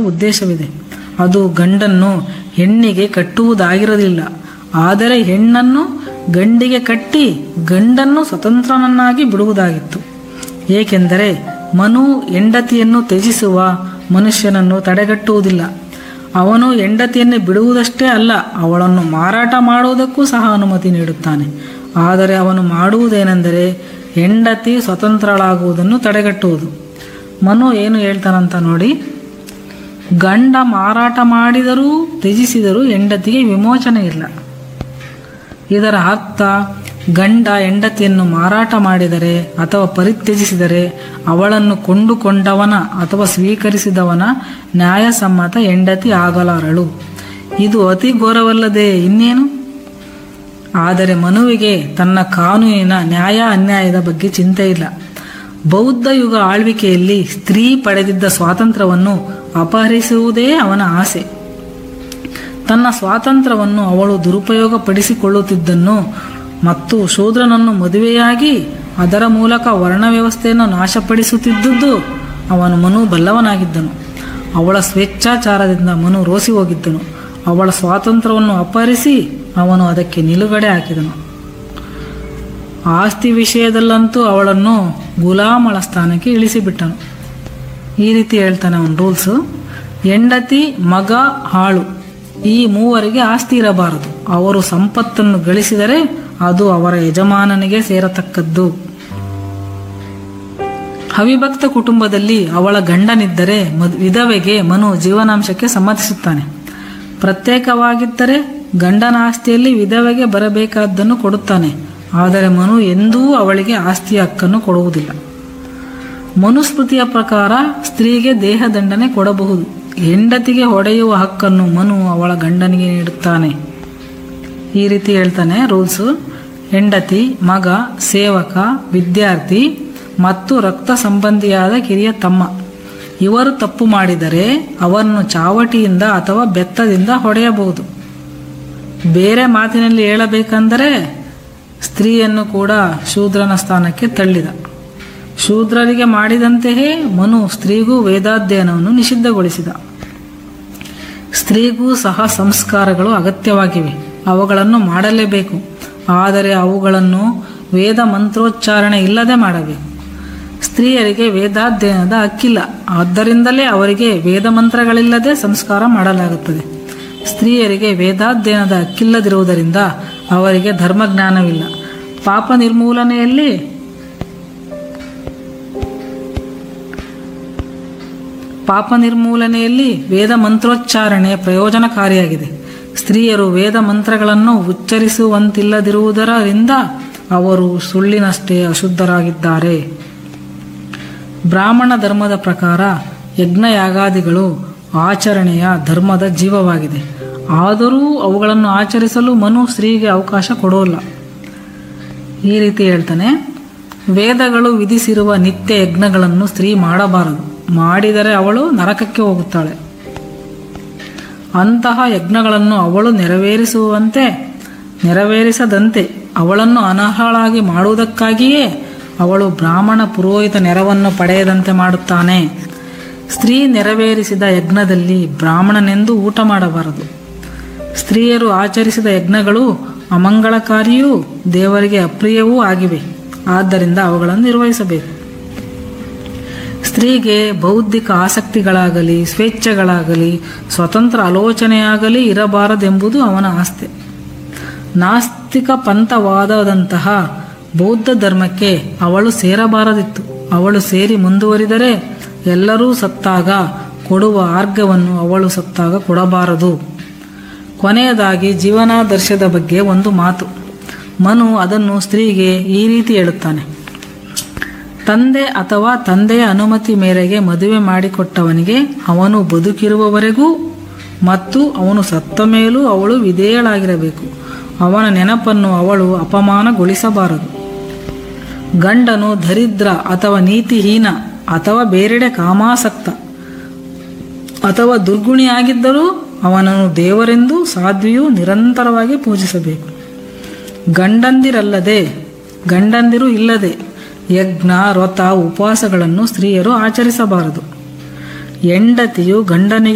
ಉದ್ದೇಶವಿದೆ ಅದು ಗಂಡನ್ನು ಹೆಣ್ಣಿಗೆ ಕಟ್ಟುವುದಾಗಿರಲಿಲ್ಲ ಆದರೆ ಹೆಣ್ಣನ್ನು ಗಂಡಿಗೆ ಕಟ್ಟಿ ಗಂಡನ್ನು ಸ್ವತಂತ್ರನನ್ನಾಗಿ ಬಿಡುವುದಾಗಿತ್ತು ಏಕೆಂದರೆ ಮನು ಹೆಂಡತಿಯನ್ನು ತ್ಯಜಿಸುವ ಮನುಷ್ಯನನ್ನು ತಡೆಗಟ್ಟುವುದಿಲ್ಲ ಅವನು ಹೆಂಡತಿಯನ್ನು ಬಿಡುವುದಷ್ಟೇ ಅಲ್ಲ ಅವಳನ್ನು ಮಾರಾಟ ಮಾಡುವುದಕ್ಕೂ ಸಹ ಅನುಮತಿ ನೀಡುತ್ತಾನೆ ಆದರೆ ಅವನು ಮಾಡುವುದೇನೆಂದರೆ ಹೆಂಡತಿ ಸ್ವತಂತ್ರಳಾಗುವುದನ್ನು ತಡೆಗಟ್ಟುವುದು ಮನು ಏನು ಹೇಳ್ತಾನಂತ ನೋಡಿ ಗಂಡ ಮಾರಾಟ ಮಾಡಿದರೂ ತ್ಯಜಿಸಿದರೂ ಹೆಂಡತಿಗೆ ವಿಮೋಚನೆ ಇಲ್ಲ ಇದರ ಅರ್ಥ ಗಂಡ ಹೆಂಡತಿಯನ್ನು ಮಾರಾಟ ಮಾಡಿದರೆ ಅಥವಾ ಪರಿತ್ಯಜಿಸಿದರೆ ಅವಳನ್ನು ಕೊಂಡುಕೊಂಡವನ ಅಥವಾ ಸ್ವೀಕರಿಸಿದವನ ನ್ಯಾಯಸಮ್ಮತ ಹೆಂಡತಿ ಆಗಲಾರಳು ಇದು ಅತಿ ಘೋರವಲ್ಲದೆ ಇನ್ನೇನು ಆದರೆ ಮನುವಿಗೆ ತನ್ನ ಕಾನೂನಿನ ನ್ಯಾಯ ಅನ್ಯಾಯದ ಬಗ್ಗೆ ಚಿಂತೆ ಇಲ್ಲ ಬೌದ್ಧ ಯುಗ ಆಳ್ವಿಕೆಯಲ್ಲಿ ಸ್ತ್ರೀ ಪಡೆದಿದ್ದ ಸ್ವಾತಂತ್ರ್ಯವನ್ನು ಅಪಹರಿಸುವುದೇ ಅವನ ಆಸೆ ತನ್ನ ಸ್ವಾತಂತ್ರ್ಯವನ್ನು ಅವಳು ದುರುಪಯೋಗಪಡಿಸಿಕೊಳ್ಳುತ್ತಿದ್ದನ್ನು ಮತ್ತು ಶೂದ್ರನನ್ನು ಮದುವೆಯಾಗಿ ಅದರ ಮೂಲಕ ವರ್ಣ ವ್ಯವಸ್ಥೆಯನ್ನು ನಾಶಪಡಿಸುತ್ತಿದ್ದುದು ಅವನು ಮನು ಬಲ್ಲವನಾಗಿದ್ದನು ಅವಳ ಸ್ವೇಚ್ಛಾಚಾರದಿಂದ ಮನು ರೋಸಿ ಹೋಗಿದ್ದನು ಅವಳ ಸ್ವಾತಂತ್ರ್ಯವನ್ನು ಅಪಹರಿಸಿ ಅವನು ಅದಕ್ಕೆ ನಿಲುಗಡೆ ಹಾಕಿದನು ಆಸ್ತಿ ವಿಷಯದಲ್ಲಂತೂ ಅವಳನ್ನು ಗುಲಾಮಳ ಸ್ಥಾನಕ್ಕೆ ಇಳಿಸಿಬಿಟ್ಟನು ಈ ರೀತಿ ಹೇಳ್ತಾನೆ ಅವನ ರೂಲ್ಸು ಹೆಂಡತಿ ಮಗ ಹಾಳು ಈ ಮೂವರಿಗೆ ಆಸ್ತಿ ಇರಬಾರದು ಅವರು ಸಂಪತ್ತನ್ನು ಗಳಿಸಿದರೆ ಅದು ಅವರ ಯಜಮಾನನಿಗೆ ಸೇರತಕ್ಕದ್ದು ಅವಿಭಕ್ತ ಕುಟುಂಬದಲ್ಲಿ ಅವಳ ಗಂಡನಿದ್ದರೆ ಮದ್- ವಿಧವೆಗೆ ಮನು ಜೀವನಾಂಶಕ್ಕೆ ಸಮ್ಮತಿಸುತ್ತಾನೆ ಪ್ರತ್ಯೇಕವಾಗಿದ್ದರೆ ಗಂಡನ ಆಸ್ತಿಯಲ್ಲಿ ವಿಧವೆಗೆ ಬರಬೇಕಾದ್ದನ್ನು ಕೊಡುತ್ತಾನೆ ಆದರೆ ಮನು ಎಂದೂ ಅವಳಿಗೆ ಆಸ್ತಿಯ ಹಕ್ಕನ್ನು ಕೊಡುವುದಿಲ್ಲ ಮನುಸ್ಮೃತಿಯ ಪ್ರಕಾರ ಸ್ತ್ರೀಗೆ ದೇಹದಂಡನೆ ಕೊಡಬಹುದು ಹೆಂಡತಿಗೆ ಹೊಡೆಯುವ ಹಕ್ಕನ್ನು ಮನು ಅವಳ ಗಂಡನಿಗೆ ನೀಡುತ್ತಾನೆ ಈ ರೀತಿ ಹೇಳ್ತಾನೆ ರೂಲ್ಸು ಹೆಂಡತಿ ಮಗ ಸೇವಕ ವಿದ್ಯಾರ್ಥಿ ಮತ್ತು ರಕ್ತ ಸಂಬಂಧಿಯಾದ ಕಿರಿಯ ತಮ್ಮ ಇವರು ತಪ್ಪು ಮಾಡಿದರೆ ಅವರನ್ನು ಚಾವಟಿಯಿಂದ ಅಥವಾ ಬೆತ್ತದಿಂದ ಹೊಡೆಯಬಹುದು ಬೇರೆ ಮಾತಿನಲ್ಲಿ ಹೇಳಬೇಕೆಂದರೆ ಸ್ತ್ರೀಯನ್ನು ಕೂಡ ಶೂದ್ರನ ಸ್ಥಾನಕ್ಕೆ ತಳ್ಳಿದ ಶೂದ್ರರಿಗೆ ಮಾಡಿದಂತೆಯೇ ಮನು ಸ್ತ್ರೀಗೂ ವೇದಾಧ್ಯಯನವನ್ನು ನಿಷಿದ್ಧಗೊಳಿಸಿದ ಸ್ತ್ರೀಗೂ ಸಹ ಸಂಸ್ಕಾರಗಳು ಅಗತ್ಯವಾಗಿವೆ ಅವುಗಳನ್ನು ಮಾಡಲೇಬೇಕು ಆದರೆ ಅವುಗಳನ್ನು ವೇದ ಮಂತ್ರೋಚ್ಚಾರಣೆ ಇಲ್ಲದೆ ಮಾಡಬೇಕು ಸ್ತ್ರೀಯರಿಗೆ ವೇದಾಧ್ಯಯನದ ಹಕ್ಕಿಲ್ಲ ಆದ್ದರಿಂದಲೇ ಅವರಿಗೆ ವೇದ ಮಂತ್ರಗಳಿಲ್ಲದೆ ಸಂಸ್ಕಾರ ಮಾಡಲಾಗುತ್ತದೆ ಸ್ತ್ರೀಯರಿಗೆ ವೇದಾಧ್ಯಯನದ ಹಕ್ಕಿಲ್ಲದಿರುವುದರಿಂದ ಅವರಿಗೆ ಧರ್ಮಜ್ಞಾನವಿಲ್ಲ ಪಾಪ ನಿರ್ಮೂಲನೆಯಲ್ಲಿ ಪಾಪ ನಿರ್ಮೂಲನೆಯಲ್ಲಿ ವೇದ ಮಂತ್ರೋಚ್ಚಾರಣೆ ಪ್ರಯೋಜನಕಾರಿಯಾಗಿದೆ ಸ್ತ್ರೀಯರು ವೇದ ಮಂತ್ರಗಳನ್ನು ಉಚ್ಚರಿಸುವಂತಿಲ್ಲದಿರುವುದರಿಂದ ಅವರು ಸುಳ್ಳಿನಷ್ಟೇ ಅಶುದ್ಧರಾಗಿದ್ದಾರೆ ಬ್ರಾಹ್ಮಣ ಧರ್ಮದ ಪ್ರಕಾರ ಯಜ್ಞಯಾಗಾದಿಗಳು ಆಚರಣೆಯ ಧರ್ಮದ ಜೀವವಾಗಿದೆ ಆದರೂ ಅವುಗಳನ್ನು ಆಚರಿಸಲು ಮನು ಸ್ತ್ರೀಗೆ ಅವಕಾಶ ಕೊಡೋಲ್ಲ ಈ ರೀತಿ ಹೇಳ್ತಾನೆ ವೇದಗಳು ವಿಧಿಸಿರುವ ನಿತ್ಯ ಯಜ್ಞಗಳನ್ನು ಸ್ತ್ರೀ ಮಾಡಬಾರದು ಮಾಡಿದರೆ ಅವಳು ನರಕಕ್ಕೆ ಹೋಗುತ್ತಾಳೆ ಅಂತಹ ಯಜ್ಞಗಳನ್ನು ಅವಳು ನೆರವೇರಿಸುವಂತೆ ನೆರವೇರಿಸದಂತೆ ಅವಳನ್ನು ಅನರ್ಹಳಾಗಿ ಮಾಡುವುದಕ್ಕಾಗಿಯೇ ಅವಳು ಬ್ರಾಹ್ಮಣ ಪುರೋಹಿತ ನೆರವನ್ನು ಪಡೆಯದಂತೆ ಮಾಡುತ್ತಾನೆ ಸ್ತ್ರೀ ನೆರವೇರಿಸಿದ ಯಜ್ಞದಲ್ಲಿ ಬ್ರಾಹ್ಮಣನೆಂದು ಊಟ ಮಾಡಬಾರದು ಸ್ತ್ರೀಯರು ಆಚರಿಸಿದ ಯಜ್ಞಗಳು ಅಮಂಗಳಕಾರಿಯೂ ದೇವರಿಗೆ ಅಪ್ರಿಯವೂ ಆಗಿವೆ ಆದ್ದರಿಂದ ಅವುಗಳನ್ನು ನಿರ್ವಹಿಸಬೇಕು ಸ್ತ್ರೀಗೆ ಬೌದ್ಧಿಕ ಆಸಕ್ತಿಗಳಾಗಲಿ ಸ್ವೇಚ್ಛೆಗಳಾಗಲಿ ಸ್ವತಂತ್ರ ಆಲೋಚನೆಯಾಗಲಿ ಇರಬಾರದೆಂಬುದು ಅವನ ಆಸ್ತೆ ನಾಸ್ತಿಕ ಪಂಥವಾದದಂತಹ ಬೌದ್ಧ ಧರ್ಮಕ್ಕೆ ಅವಳು ಸೇರಬಾರದಿತ್ತು ಅವಳು ಸೇರಿ ಮುಂದುವರಿದರೆ ಎಲ್ಲರೂ ಸತ್ತಾಗ ಕೊಡುವ ಆರ್ಘ್ಯವನ್ನು ಅವಳು ಸತ್ತಾಗ ಕೊಡಬಾರದು ಕೊನೆಯದಾಗಿ ಜೀವನಾದರ್ಶದ ಬಗ್ಗೆ ಒಂದು ಮಾತು ಮನು ಅದನ್ನು ಸ್ತ್ರೀಗೆ ಈ ರೀತಿ ಹೇಳುತ್ತಾನೆ ತಂದೆ ಅಥವಾ ತಂದೆಯ ಅನುಮತಿ ಮೇರೆಗೆ ಮದುವೆ ಮಾಡಿಕೊಟ್ಟವನಿಗೆ ಅವನು ಬದುಕಿರುವವರೆಗೂ ಮತ್ತು ಅವನು ಸತ್ತ ಮೇಲೂ ಅವಳು ವಿಧೇಯಳಾಗಿರಬೇಕು ಅವನ ನೆನಪನ್ನು ಅವಳು ಅಪಮಾನಗೊಳಿಸಬಾರದು ಗಂಡನು ದರಿದ್ರ ಅಥವಾ ನೀತಿಹೀನ ಅಥವಾ ಬೇರೆಡೆ ಕಾಮಾಸಕ್ತ ಅಥವಾ ದುರ್ಗುಣಿಯಾಗಿದ್ದರೂ ಅವನನ್ನು ದೇವರೆಂದು ಸಾಧ್ವಿಯು ನಿರಂತರವಾಗಿ ಪೂಜಿಸಬೇಕು ಗಂಡಂದಿರಲ್ಲದೆ ಗಂಡಂದಿರು ಇಲ್ಲದೆ ಯಜ್ಞ ವ್ರತ ಉಪವಾಸಗಳನ್ನು ಸ್ತ್ರೀಯರು ಆಚರಿಸಬಾರದು ಹೆಂಡತಿಯು ಗಂಡನಿಗೆ